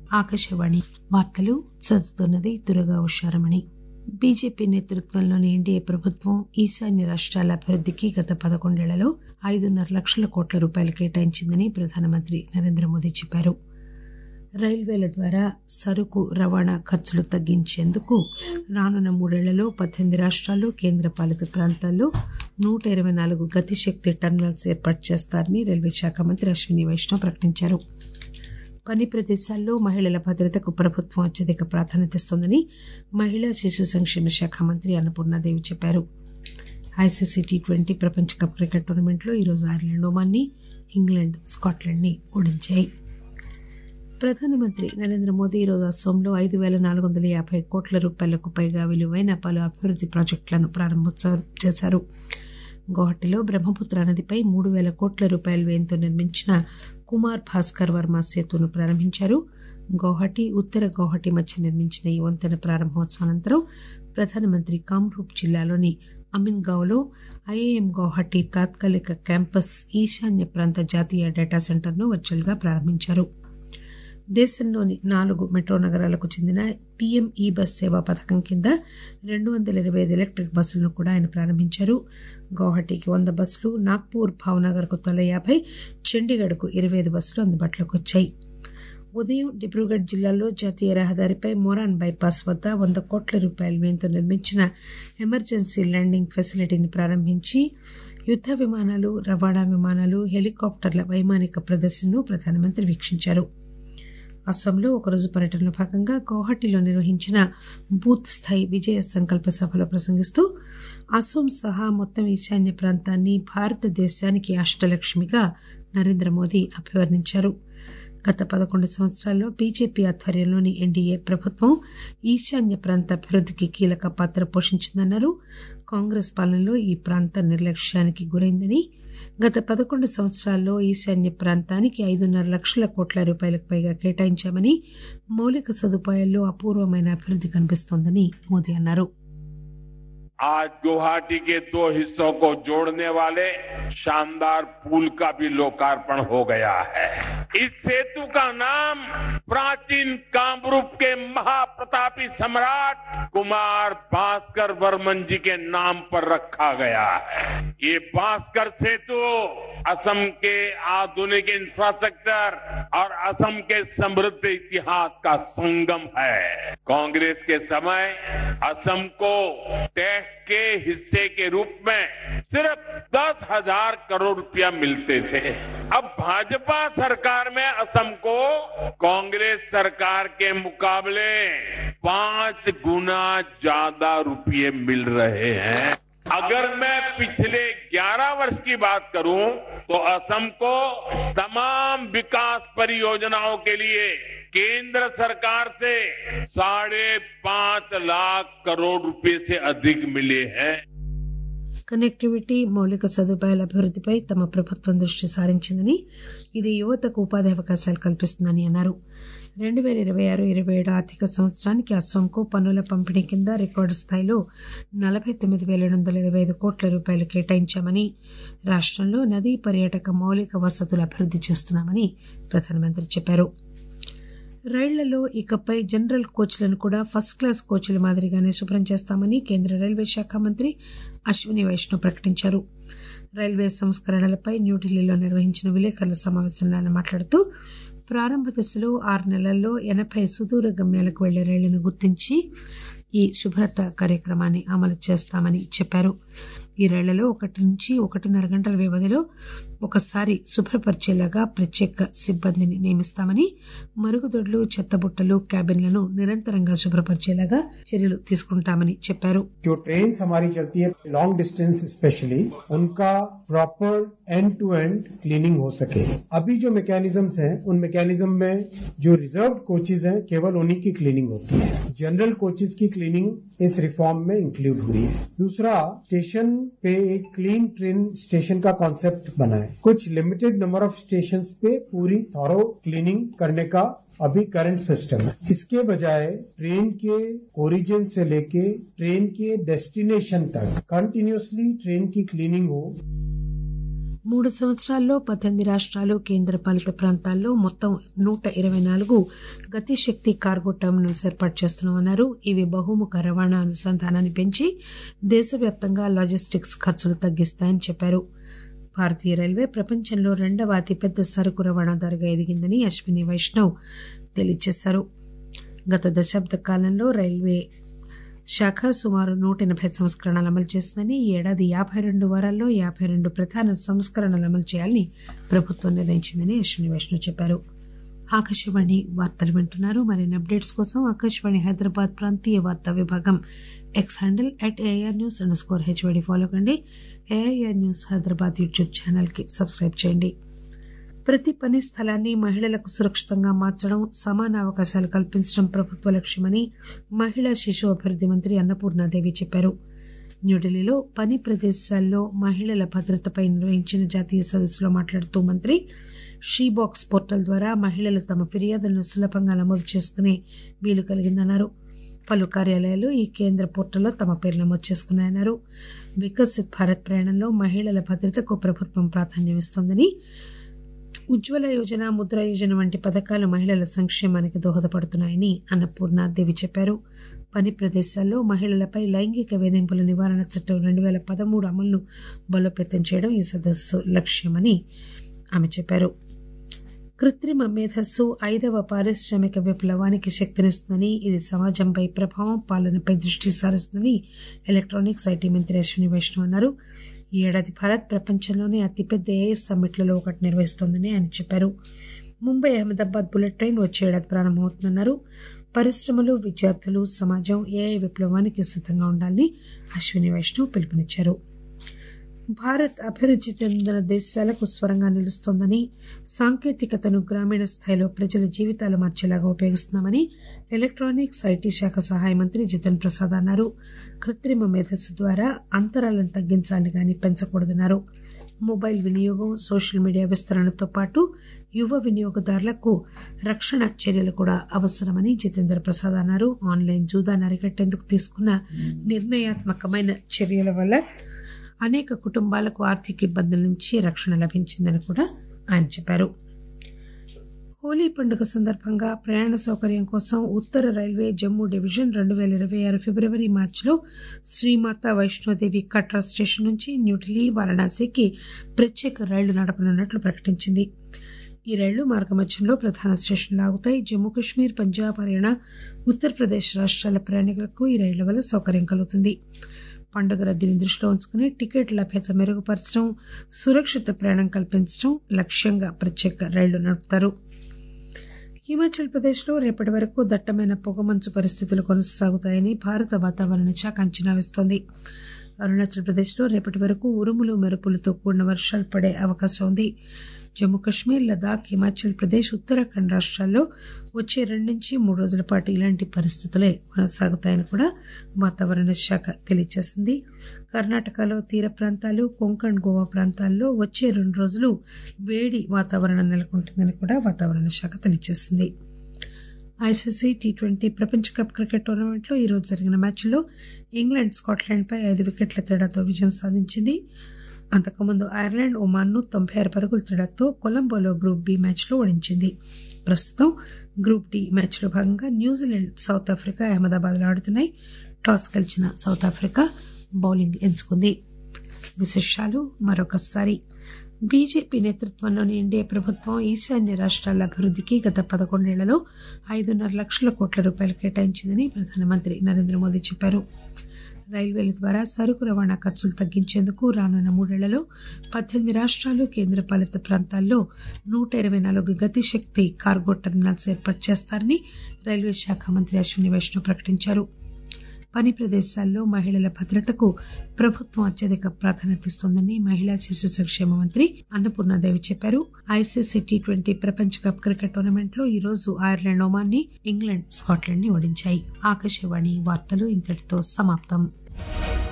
ఆకాశవాణి వార్తలు చదువుతున్నది దురగా ఉషారమణి బీజేపీ నేతృత్వంలోని ఎన్డీఏ ప్రభుత్వం ఈశాన్య రాష్ట్రాల అభివృద్దికి గత పదకొండేళ్లలో ఐదున్నర లక్షల కోట్ల రూపాయలు కేటాయించిందని ప్రధానమంత్రి నరేంద్ర మోదీ చెప్పారు రైల్వేల ద్వారా సరుకు రవాణా ఖర్చులు తగ్గించేందుకు రానున్న మూడేళ్లలో పద్దెనిమిది రాష్ట్రాలు కేంద్రపాలిత ప్రాంతాల్లో నూట ఇరవై నాలుగు గతిశక్తి టర్మినల్స్ ఏర్పాటు చేస్తారని రైల్వే శాఖ మంత్రి అశ్విని వైష్ణవ్ ప్రకటించారు పని ప్రదేశాల్లో మహిళల భద్రతకు ప్రభుత్వం అత్యధిక ప్రాధాన్యతనిస్తోందని మహిళా శిశు సంక్షేమ శాఖ మంత్రి అన్నపూర్ణాదేవి చెప్పారు ఐసీసీ టీ ట్వంటీ ప్రపంచ కప్ క్రికెట్ టోర్నమెంట్లో ఈరోజు ఐర్లాండ్ ఒమాన్ని ఇంగ్లాండ్ స్కాట్లాండ్ ని ఓడించాయి ప్రధానమంత్రి నరేంద్ర మోదీ ఈరోజు అస్సోంలో ఐదు పేల నాలుగు వందల యాభై కోట్ల రూపాయలకు పైగా విలువైన పలు అభివృద్ది ప్రాజెక్టులను ప్రారంభోత్సవం చేశారు గౌహటిలో బ్రహ్మపుత్ర నదిపై మూడు పేల కోట్ల రూపాయల వ్యయంతో నిర్మించిన కుమార్ భాస్కర్ వర్మ సేతును ప్రారంభించారు గౌహటి ఉత్తర గౌహటి మధ్య నిర్మించిన ఈ వంతెన ప్రారంభోత్సవం అనంతరం ప్రధానమంత్రి కామ్రూప్ జిల్లాలోని అమిన్గావ్లో ఐఐఎం గౌహటి తాత్కాలిక క్యాంపస్ ఈశాన్య ప్రాంత జాతీయ డేటా సెంటర్ను వర్చువల్గా ప్రారంభించారు దేశంలోని నాలుగు మెట్రో నగరాలకు చెందిన పీఎం ఈ బస్ సేవా పథకం కింద రెండు వందల ఇరవై ఐదు ఎలక్ట్రిక్ బస్సులను కూడా ఆయన ప్రారంభించారు గౌహటికి వంద బస్సులు నాగ్పూర్ భావనగర్కు తొల యాభై చండీగఢ్కు ఇరవై ఐదు బస్సులు అందుబాటులోకి వచ్చాయి ఉదయం డిబ్రూగఢ్ జిల్లాలో జాతీయ రహదారిపై మోరాన్ బైపాస్ వద్ద వంద కోట్ల రూపాయల వ్యయంతో నిర్మించిన ఎమర్జెన్సీ ల్యాండింగ్ ఫెసిలిటీని ప్రారంభించి యుద్ద విమానాలు రవాణా విమానాలు హెలికాప్టర్ల వైమానిక ప్రదర్శనను ప్రధానమంత్రి వీక్షించారు అస్సాంలో ఒకరోజు పర్యటనలో భాగంగా గౌహటిలో నిర్వహించిన బూత్ స్థాయి విజయ సంకల్ప సభలో ప్రసంగిస్తూ అస్సాం సహా మొత్తం ఈశాన్య ప్రాంతాన్ని భారతదేశానికి అష్టలక్ష్మిగా నరేంద్ర మోదీ అభివర్ణించారు గత పదకొండు సంవత్సరాల్లో బీజేపీ ఆధ్వర్యంలోని ఎన్డీఏ ప్రభుత్వం ఈశాన్య ప్రాంత అభివృద్దికి కీలక పాత్ర పోషించిందన్నారు కాంగ్రెస్ పాలనలో ఈ ప్రాంతం నిర్లక్ష్యానికి గురైందని గత పదకొండు సంవత్సరాల్లో ఈశాన్య ప్రాంతానికి ఐదున్నర లక్షల కోట్ల రూపాయలకు పైగా కేటాయించామని మౌలిక సదుపాయాల్లో అపూర్వమైన అభివృద్ది కనిపిస్తోందని మోదీ అన్నారు आज गुवाहाटी के दो हिस्सों को जोड़ने वाले शानदार पुल का भी लोकार्पण हो गया है इस सेतु का नाम प्राचीन कामरूप के महाप्रतापी सम्राट कुमार भास्कर वर्मन जी के नाम पर रखा गया है ये भास्कर सेतु असम के आधुनिक इंफ्रास्ट्रक्चर और असम के समृद्ध इतिहास का संगम है कांग्रेस के समय असम को टैक्स के हिस्से के रूप में सिर्फ दस हजार करोड़ रुपया मिलते थे अब भाजपा सरकार में असम को कांग्रेस सरकार के मुकाबले पांच गुना ज्यादा रुपये मिल रहे हैं अगर मैं पिछले 11 वर्ष की बात करूं तो असम को तमाम विकास परियोजनाओं के लिए केंद्र सरकार से साढ़े पांच लाख करोड़ रुपए से अधिक मिले हैं కనెక్టివిటీ మౌలిక సదుపాయాల అభివృద్దిపై తమ ప్రభుత్వం దృష్టి సారించిందని ఇది యువతకు ఉపాధి అవకాశాలు కల్పిస్తుందని అన్నారు రెండు పేల ఇరవై ఆరు ఇరవై ఏడు ఆర్థిక సంవత్సరానికి అస్సాంకు పన్నుల పంపిణీ కింద రికార్డు స్థాయిలో నలభై తొమ్మిది వేల రెండు వందల ఇరవై ఐదు కోట్ల రూపాయలు కేటాయించామని రాష్టంలో నదీ పర్యాటక మౌలిక వసతులు అభివృద్ది చేస్తున్నామని ప్రధానమంత్రి చెప్పారు రైళ్లలో ఇకపై జనరల్ కోచ్లను కూడా ఫస్ట్ క్లాస్ కోచ్ల మాదిరిగానే శుభ్రం చేస్తామని కేంద్ర రైల్వే శాఖ మంత్రి అశ్విని వైష్ణవ్ ప్రకటించారు రైల్వే సంస్కరణలపై న్యూఢిల్లీలో నిర్వహించిన విలేకరుల సమావేశంలో ఆయన మాట్లాడుతూ ప్రారంభ దశలో ఆరు నెలల్లో ఎనభై సుదూర గమ్యాలకు వెళ్లే రైళ్లను గుర్తించి ఈ శుభ్రత కార్యక్రమాన్ని అమలు చేస్తామని చెప్పారు ఈ రైళ్లలో ఒకటి నుంచి ఒకటిన్నర గంటల వ్యవధిలో ఒకసారి శుభ్రపరిచేలాగా ప్రత్యేక సిబ్బందిని నియమిస్తామని మరుగుదొడ్లు చెత్తబుట్టలు క్యాబిన్లను నిరంతరంగా శుభ్రపరిచేలాగా చర్యలు తీసుకుంటామని చెప్పారు जो ट्रेन हमारी चलती है लॉन्ग डिस्टेंस स्पेशली उनका proper end to end cleaning हो सके अभी जो मैकेनिज्म्स हैं उन मैकेनिज्म में जो रिजर्व कोचेज हैं केवल उन्हीं की क्लीनिंग होती है जनरल कोचेज की क्लीनिंग इस रिफॉर्म में इंक्लूड हुई है दूसरा स्टेशन पे एक क्लीन ट्रेन स्टेशन का कॉन्सेप्ट बना है कुछ लिमिटेड नंबर ऑफ स्टेशन पे पूरी थॉरो क्लीनिंग करने का अभी करंट सिस्टम है इसके बजाय ट्रेन के ओरिजिन से लेके ट्रेन के डेस्टिनेशन तक कंटिन्यूसली ट्रेन की क्लीनिंग हो మూడు సంవత్సరాల్లో పద్దెనిమిది రాష్ట్రాలు కేంద్ర పాలిత ప్రాంతాల్లో మొత్తం నూట ఇరవై నాలుగు గతిశక్తి కార్గో టెర్మినల్స్ ఏర్పాటు చేస్తున్నామన్నారు ఇవి బహుముఖ రవాణా అనుసంధానాన్ని పెంచి దేశవ్యాప్తంగా లాజిస్టిక్స్ ఖర్చులు తగ్గిస్తాయని చెప్పారు భారతీయ రైల్వే ప్రపంచంలో రెండవ అతిపెద్ద సరుకు రవాణాదారుగా ఎదిగిందని అశ్విని వైష్ణవ్ తెలియజేశారు గత దశాబ్ద కాలంలో రైల్వే శాఖ సుమారు నూట ఎనభై సంస్కరణలు అమలు చేసిందని ఈ ఏడాది యాభై రెండు వారాల్లో యాభై రెండు ప్రధాన సంస్కరణలు అమలు చేయాలని ప్రభుత్వం నిర్ణయించిందని అశ్విని వైష్ణవ్ చెప్పారు ఆకాశవాణి వార్తలు వింటున్నారు మరిన్ని అప్డేట్స్ కోసం ఆకాశవాణి హైదరాబాద్ ప్రాంతీయ వార్తా విభాగం X handle at AR news underscore HYD follow కండి ఏఐఆర్ న్యూస్ హైదరాబాద్ యూట్యూబ్ ఛానల్కి సబ్స్క్రైబ్ చేయండి ప్రతి పని స్థలాన్ని మహిళలకు సురక్షితంగా మార్చడం సమాన అవకాశాలు కల్పించడం ప్రభుత్వ లక్ష్యమని మహిళా శిశు అభివృద్ది మంత్రి అన్నపూర్ణాదేవి చెప్పారు న్యూఢిల్లీలో పని ప్రదేశాల్లో మహిళల భద్రతపై నిర్వహించిన జాతీయ సదస్సులో మాట్లాడుతూ మంత్రి షీ బాక్స్ పోర్టల్ ద్వారా మహిళలు తమ ఫిర్యాదులను సులభంగా నమోదు చేసుకునే వీలు కలిగిందన్నారు పలు కార్యాలయాలు ఈ కేంద్ర పోర్టల్లో తమ పేరు నమోదు చేసుకున్నాయన్నారు వికసిత్ భారత్ ప్రయాణంలో మహిళల భద్రతకు ప్రభుత్వం ప్రాధాన్యం ఇస్తోందని ఉజ్వల యోజన ముద్ర యోజన వంటి పథకాలు మహిళల సంక్షేమానికి దోహదపడుతున్నాయని అన్నపూర్ణ దేవి చెప్పారు పని ప్రదేశాల్లో మహిళలపై లైంగిక వేధింపుల నివారణ చట్టం రెండు వేల పదమూడు అమలును బలోపేతం చేయడం ఈ సదస్సు లక్ష్యమని ఆమె చెప్పారు కృత్రిమ మేధస్సు ఐదవ పారిశ్రామిక విప్లవానికి శక్తినిస్తుందని ఇది సమాజంపై ప్రభావం పాలనపై దృష్టి సారిస్తుందని ఎలక్ట్రానిక్స్ ఐటీ మంత్రి అశ్విని వైష్ణవ్ అన్నారు ఈ ఏడాది భారత్ ప్రపంచంలోనే అతిపెద్ద ఏఎస్ సమ్మిట్లలో ఒకటి నిర్వహిస్తోందని ఆయన చెప్పారు ముంబై అహ్మదాబాద్ బుల్లెట్ ట్రైన్ వచ్చే ఏడాది ప్రారంభమవుతుందన్నారు పరిశ్రమలు విద్యార్థులు సమాజం ఏఐ విప్లవానికి సిద్ధంగా ఉండాలని అశ్విని వైష్ణవ్ పిలుపునిచ్చారు భారత్ అభివృద్ధి చెందిన దేశాలకు స్వరంగా నిలుస్తోందని సాంకేతికతను గ్రామీణ స్థాయిలో ప్రజల జీవితాలు మార్చేలాగా ఉపయోగిస్తున్నామని ఎలక్ట్రానిక్స్ ఐటీ శాఖ సహాయ మంత్రి జితన్ ప్రసాద్ అన్నారు కృత్రిమ మేధస్సు ద్వారా అంతరాలను తగ్గించాలని కానీ పెంచకూడదన్నారు మొబైల్ వినియోగం సోషల్ మీడియా విస్తరణతో పాటు యువ వినియోగదారులకు రక్షణ చర్యలు కూడా అవసరమని జితేంద్ర ప్రసాద్ అన్నారు ఆన్లైన్ జూదాన్ని అరికట్టేందుకు తీసుకున్న నిర్ణయాత్మకమైన చర్యల వల్ల అనేక కుటుంబాలకు ఆర్థిక ఇబ్బందుల నుంచి రక్షణ లభించిందని కూడా ఆయన చెప్పారు హోలీ పండుగ సందర్భంగా ప్రయాణ సౌకర్యం కోసం ఉత్తర రైల్వే జమ్మూ డివిజన్ రెండు వేల ఇరవై ఆరు ఫిబ్రవరి మార్చిలో శ్రీమాత వైష్ణోదేవి కట్రా స్టేషన్ నుంచి న్యూఢిల్లీ వారణాసికి ప్రత్యేక రైళ్లు నడపనున్నట్లు ప్రకటించింది ఈ రైళ్లు మార్గమధ్యంలో ప్రధాన స్టేషన్లు ఆగుతాయి జమ్మూ కాశ్మీర్ పంజాబ్ హర్యానా ఉత్తరప్రదేశ్ రాష్ట్రాల ప్రయాణికులకు ఈ రైళ్ల వల్ల సౌకర్యం కలుగుతుంది పండుగ రద్దీని దృష్టిలో ఉంచుకుని టికెట్ లభ్యత మెరుగుపరచడం సురక్షిత ప్రయాణం కల్పించడం లక్ష్యంగా ప్రత్యేక రైళ్లు నడుపుతారు హిమాచల్ ప్రదేశ్లో రేపటి వరకు దట్టమైన పొగమంచు పరిస్థితులు కొనసాగుతాయని భారత వాతావరణ శాఖ అంచనా వేస్తోంది అరుణాచల్ ప్రదేశ్లో రేపటి వరకు ఉరుములు మెరుపులతో కూడిన వర్షాలు పడే అవకాశం ఉంది జమ్మూ కాశ్మీర్ లదాఖ్ హిమాచల్ ప్రదేశ్ ఉత్తరాఖండ్ రాష్ట్రాల్లో వచ్చే రెండు నుంచి మూడు రోజుల పాటు ఇలాంటి పరిస్థితులే కొనసాగుతాయని కూడా వాతావరణ శాఖ తెలియజేసింది కర్ణాటకలో తీర ప్రాంతాలు కొంకణ్ గోవా ప్రాంతాల్లో వచ్చే రెండు రోజులు వేడి వాతావరణం నెలకొంటుందని కూడా వాతావరణ శాఖ తెలియజేసింది ఐసీసీ టీ ట్వంటీ ప్రపంచ కప్ క్రికెట్ టోర్నమెంట్లో ఈరోజు జరిగిన మ్యాచ్లో ఇంగ్లాండ్ స్కాట్లాండ్పై ఐదు వికెట్ల తేడాతో విజయం సాధించింది అంతకుముందు ఐర్లాండ్ ఒమాన్ను తొంభై ఆరు పరుగుల తేడాతో కొలంబోలో గ్రూప్ బి మ్యాచ్లో ఓడించింది ప్రస్తుతం గ్రూప్ డి మ్యాచ్లో భాగంగా న్యూజిలాండ్ సౌత్ ఆఫ్రికా అహ్మదాబాద్లో ఆడుతున్నాయి టాస్ గెలిచిన సౌత్ ఆఫ్రికా బౌలింగ్ ఎంచుకుంది విశేషాలు మరొకసారి బీజేపీ నేతృత్వంలోని ఎన్డీఏ ప్రభుత్వం ఈశాన్య రాష్ట్రాల అభివృద్ధికి గత పదకొండేళ్లలో ఐదున్నర లక్షల కోట్ల రూపాయలు కేటాయించిందని ప్రధానమంత్రి నరేంద్ర మోదీ చెప్పారు రైల్వేల ద్వారా సరుకు రవాణా ఖర్చులు తగ్గించేందుకు రానున్న మూడేళ్లలో పద్దెనిమిది రాష్ట్రాలు కేంద్రపాలిత ప్రాంతాల్లో నూట ఇరవై నాలుగు గతిశక్తి కార్గో టెర్మినల్స్ ఏర్పాటు చేస్తారని రైల్వే శాఖ మంత్రి అశ్విని వైష్ణవ్ ప్రకటించారు పని ప్రదేశాల్లో మహిళల భద్రతకు ప్రభుత్వం అత్యధిక ప్రాధాన్యత ఇస్తోందని మహిళా శిశు సంక్షేమ మంత్రి అన్నపూర్ణాదేవి చెప్పారు ఐసీసీ టీ ట్వంటీ ప్రపంచ కప్ క్రికెట్ టోర్నమెంట్ లో ఈ రోజు ఐర్లాండ్ ఒమాన్ ని ఇంగ్లాండ్ స్కాట్లాండ్ ని ఓడించాయి ఆకాశవాణి వార్తలు ఇంతటితో సమాప్తం